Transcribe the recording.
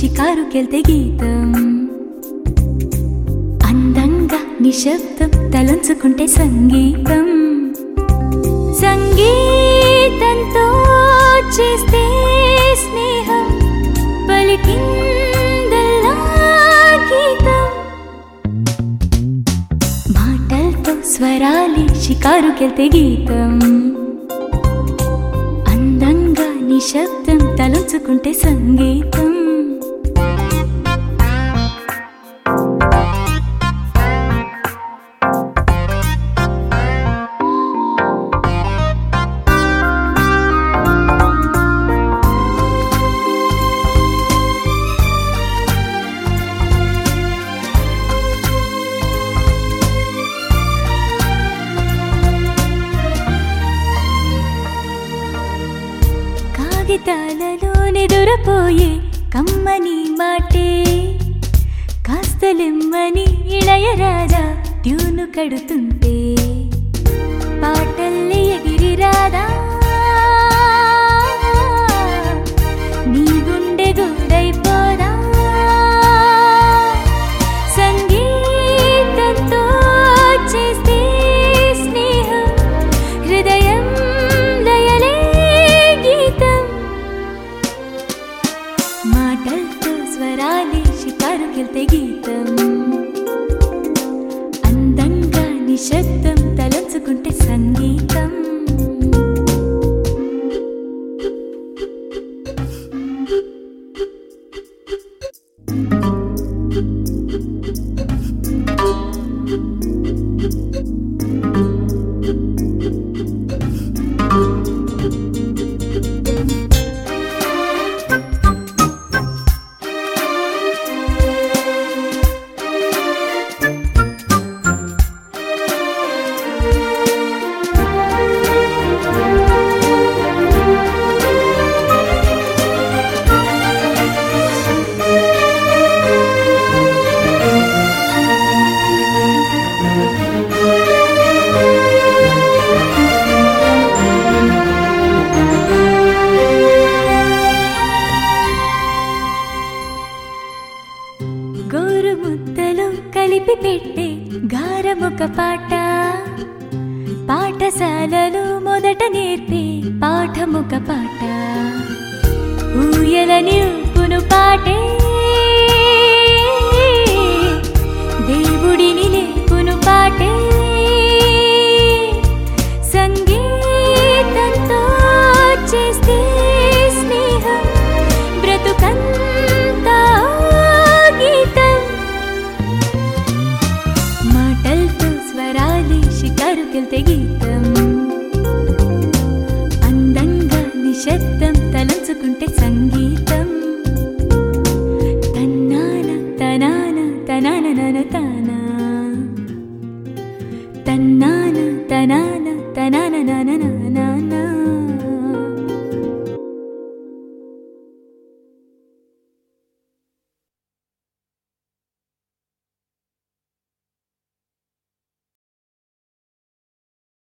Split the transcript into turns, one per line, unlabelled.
షికారుకెళ్తే గీతం అందంగా నిశ్శబ్దం తలంచుకుంటే సంగీతం సంగీతంతో చేస్తే స్నేహం పలికిందల్లా గీతం మాటలతో స్వరాలి షికారుకెళ్తే గీతం అందంగా నిశ్శబ్దం తలుచుకుంటే సంగీతం కాగితాలలో నిదురపోయే కమ్మని మాటే కాస్తలెమ్మని ఇళయరాజా ట్యూను కడుతుంటే పాటల్లి ఎగిరి రాదా నీ గుండె గుండైపోదా సంగీతంతో చేస్తే స్నేహం హృదయం లయలే గీతం మాటలతో స్వరాలి షికారుకెళ్తే గీతం అందంగా నిశ్శబ్దం తలంచుకుంటే సంగీతం గోరు ముద్దలు కలిపి పెట్టే గారముక పాట పాఠశాలలో మొదట నేర్పే పాఠముక పాట ఊయల నింపును పాటే